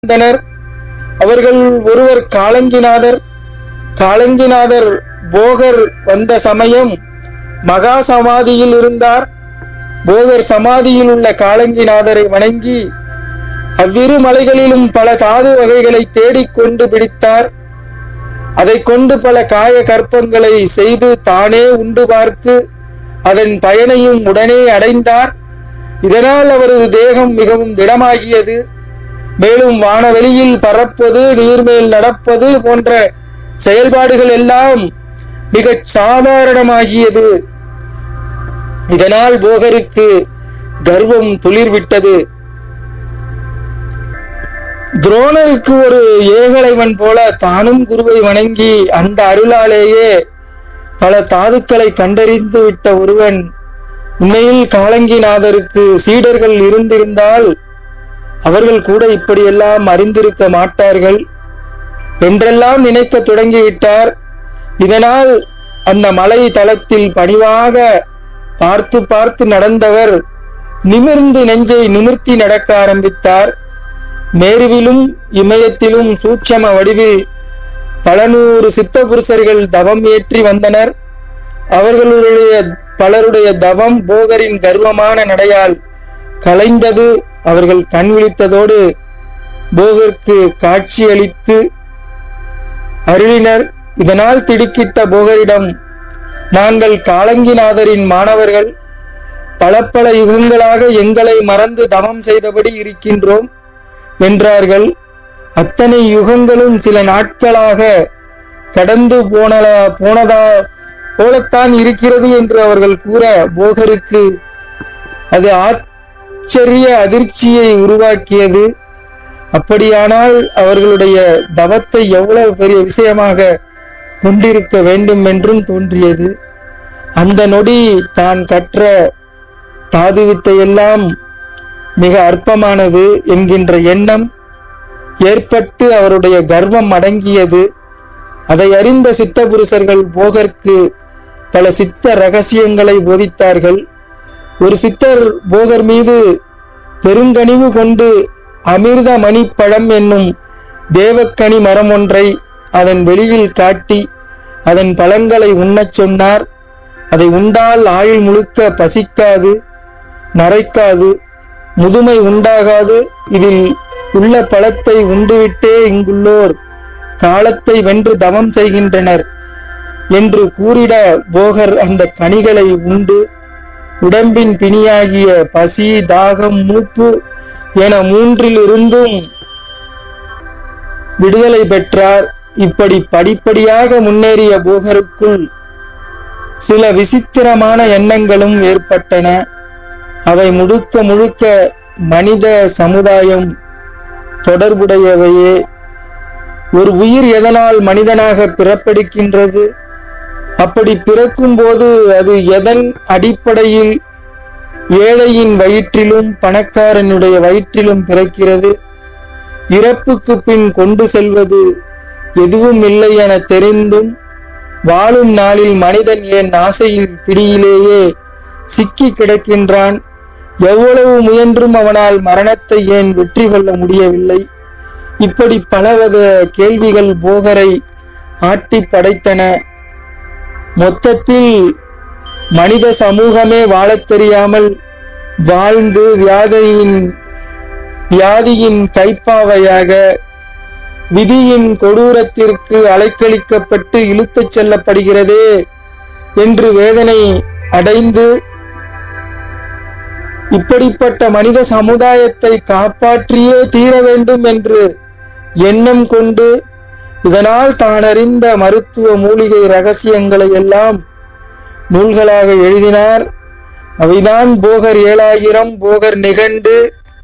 வந்தனர் அவர்கள் ஒருவர் காலங்கிநாதர் காலங்கிநாதர் போகர் வந்த சமயம் மகா சமாதியில் இருந்தார் போகர் சமாதியில் உள்ள காலங்கிநாதரை வணங்கி அவ்விரு மலைகளிலும் பல தாது வகைகளை தேடிக்கொண்டு பிடித்தார் அதை கொண்டு பல காய கற்பங்களை செய்து தானே உண்டு பார்த்து அதன் பயனையும் உடனே அடைந்தார் இதனால் அவரது தேகம் மிகவும் திடமாகியது மேலும் வானவெளியில் பறப்பது நீர்மேல் நடப்பது போன்ற செயல்பாடுகள் எல்லாம் மிகச் சாதாரணமாகியது இதனால் போகருக்கு கர்வம் துளிர்விட்டது துரோணருக்கு ஒரு ஏகலைவன் போல தானும் குருவை வணங்கி அந்த அருளாலேயே பல தாதுக்களை கண்டறிந்து விட்ட ஒருவன் உண்மையில் காலங்கிநாதருக்கு சீடர்கள் இருந்திருந்தால் அவர்கள் கூட இப்படியெல்லாம் அறிந்திருக்க மாட்டார்கள் என்றெல்லாம் நினைக்க தொடங்கிவிட்டார் இதனால் அந்த மலை தளத்தில் பணிவாக பார்த்து பார்த்து நடந்தவர் நிமிர்ந்து நெஞ்சை நிமிர்த்தி நடக்க ஆரம்பித்தார் மேருவிலும் இமயத்திலும் சூட்சம வடிவில் பல நூறு சித்த புருஷர்கள் தவம் ஏற்றி வந்தனர் அவர்களுடைய பலருடைய தவம் போகரின் கர்வமான நடையால் கலைந்தது அவர்கள் கண் விழித்ததோடு போகருக்கு காட்சியளித்து அருளினர் இதனால் திடுக்கிட்ட போகரிடம் நாங்கள் காலங்கிநாதரின் மாணவர்கள் பல பல யுகங்களாக எங்களை மறந்து தவம் செய்தபடி இருக்கின்றோம் என்றார்கள் அத்தனை யுகங்களும் சில நாட்களாக கடந்து போனலா போனதா போலத்தான் இருக்கிறது என்று அவர்கள் கூற போகருக்கு அது ஆச்சரிய அதிர்ச்சியை உருவாக்கியது அப்படியானால் அவர்களுடைய தவத்தை எவ்வளவு பெரிய விஷயமாக கொண்டிருக்க வேண்டும் என்றும் தோன்றியது அந்த நொடி தான் கற்ற தாது வித்தையெல்லாம் மிக அற்பமானது என்கின்ற எண்ணம் ஏற்பட்டு அவருடைய கர்வம் அடங்கியது அதை அறிந்த சித்த புருஷர்கள் போகருக்கு பல சித்த ரகசியங்களை போதித்தார்கள் ஒரு சித்தர் போகர் மீது பெருங்கனிவு கொண்டு அமிர்த மணிப்பழம் என்னும் தேவக்கனி மரம் ஒன்றை அதன் வெளியில் காட்டி அதன் பழங்களை உண்ணச் சொன்னார் அதை உண்டால் ஆயுள் முழுக்க பசிக்காது நரைக்காது முதுமை உண்டாகாது இதில் உள்ள பழத்தை உண்டுவிட்டே இங்குள்ளோர் காலத்தை வென்று தவம் செய்கின்றனர் என்று கூறிட போகர் அந்த கனிகளை உண்டு உடம்பின் பிணியாகிய பசி தாகம் மூப்பு என மூன்றிலிருந்தும் விடுதலை பெற்றார் இப்படி படிப்படியாக முன்னேறிய போகருக்குள் சில விசித்திரமான எண்ணங்களும் ஏற்பட்டன அவை முழுக்க முழுக்க மனித சமுதாயம் தொடர்புடையவையே ஒரு உயிர் எதனால் மனிதனாக பிறப்பெடுக்கின்றது அப்படி பிறக்கும் போது அது எதன் அடிப்படையில் ஏழையின் வயிற்றிலும் பணக்காரனுடைய வயிற்றிலும் பிறக்கிறது இறப்புக்கு பின் கொண்டு செல்வது எதுவும் இல்லை என தெரிந்தும் வாழும் நாளில் மனிதன் என் ஆசையில் பிடியிலேயே சிக்கி கிடக்கின்றான் எவ்வளவு முயன்றும் அவனால் மரணத்தை ஏன் வெற்றி கொள்ள முடியவில்லை இப்படி பலவித கேள்விகள் போகரை ஆட்டி படைத்தன மொத்தத்தில் மனித சமூகமே வாழத் தெரியாமல் வாழ்ந்து வியாதியின் வியாதியின் கைப்பாவையாக விதியின் கொடூரத்திற்கு அலைக்கழிக்கப்பட்டு இழுத்துச் செல்லப்படுகிறதே என்று வேதனை அடைந்து இப்படிப்பட்ட மனித சமுதாயத்தை காப்பாற்றியே தீர வேண்டும் என்று எண்ணம் கொண்டு இதனால் தான் அறிந்த மருத்துவ மூலிகை ரகசியங்களை எல்லாம் நூல்களாக எழுதினார் அவைதான் போகர் ஏழாயிரம் போகர் நிகண்டு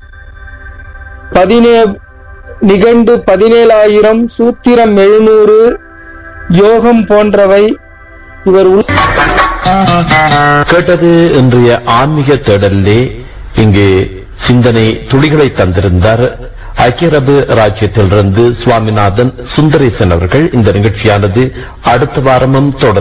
பதினே நிகண்டு பதினேழாயிரம் சூத்திரம் எழுநூறு யோகம் போன்றவை இவர் உள் கேட்டது இன்றைய ஆன்மீக தேடலிலே இங்கு சிந்தனை துளிகளை தந்திருந்தார் ஐக்கிய அரபு ராஜ்யத்திலிருந்து சுவாமிநாதன் சுந்தரேசன் அவர்கள் இந்த நிகழ்ச்சியானது அடுத்த வாரமும் தொடர்